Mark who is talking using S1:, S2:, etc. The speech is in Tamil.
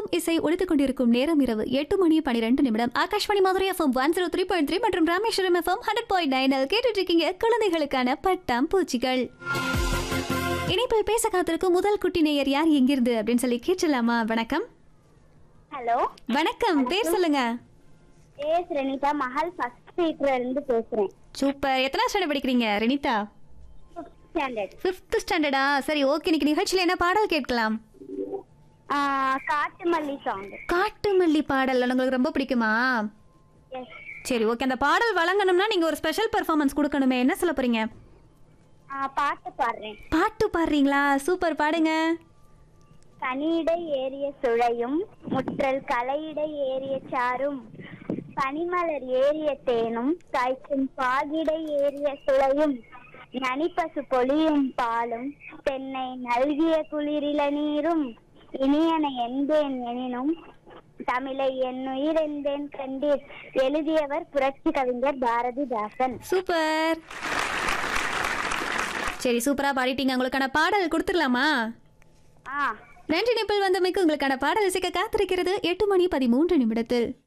S1: இன்னும் இசை ஒழித்துக் கொண்டிருக்கும் நேரம் இரவு எட்டு மணி பனிரெண்டு நிமிடம் Akashvani Madurai FM one zero three point three மற்றும் Rameswaram FM hundred point nine கேட்டுட்டு இருக்கீங்க குழந்தைகளுக்கான பட்டாம் பூச்சிகள் இணைப்பில் பேச காத்திருக்கும் முதல் குட்டி நேயர் யார் எங்கிருந்து அப்படின்னு சொல்லி கேட்டலாமா வணக்கம்
S2: ஹலோ
S1: வணக்கம் பேர் சொல்லுங்க
S2: ஏஎஸ் ரெனிதா மஹால் ஃபர்ஸ்ட் சீட்ல இருந்து பேசுறேன்
S1: சூப்பர் எத்தனை ஸ்டாண்டர்ட் படிக்கிறீங்க ரெனிதா
S2: ஸ்டாண்டர்ட்
S1: ஃபிஃப்த் ஸ்டாண்டர்டா சரி ஓகே இன்னைக்கு நிகழ்ச்சியில் என்ன பாடல் கேட்கலாம்
S2: காட்டு மல்லி சாங்
S1: காட்டு மல்லி பாடல் உங்களுக்கு ரொம்ப பிடிக்குமா
S2: எஸ்
S1: சரி ஓகே அந்த பாடல் வழங்கணும்னா நீங்க ஒரு ஸ்பெஷல் பெர்ஃபார்மன்ஸ் கொடுக்கணுமே என்ன சொல்ல போறீங்க
S2: பாட்டு பாடுறேன்
S1: பாட்டு பாடுறீங்களா சூப்பர் பாடுங்க
S2: கனியிடை ஏறிய சுழையும் முற்றல் கலையிடை ஏறிய சாரும் பனிமலர் ஏறிய தேனும் காய்ச்சும் பாகிடை ஏறிய சுளையும் நனிப்பசு பொழியும் பாலும் தென்னை நல்கிய குளிரில நீரும் இனியன என்பேன் எனினும் தமிழை என் உயிர் என்பேன் கண்டீர் எழுதியவர் புரட்சி கவிஞர் பாரதிதாசன்
S1: சூப்பர் சரி சூப்பரா பாடிட்டீங்க உங்களுக்கான பாடல் கொடுத்துடலாமா
S2: ஆ
S1: நன்றி நிப்பிள் வந்தமைக்கு உங்களுக்கான பாடல் இசைக்க காத்திருக்கிறது எட்டு மணி பதிமூன்று நிமிடத்தில்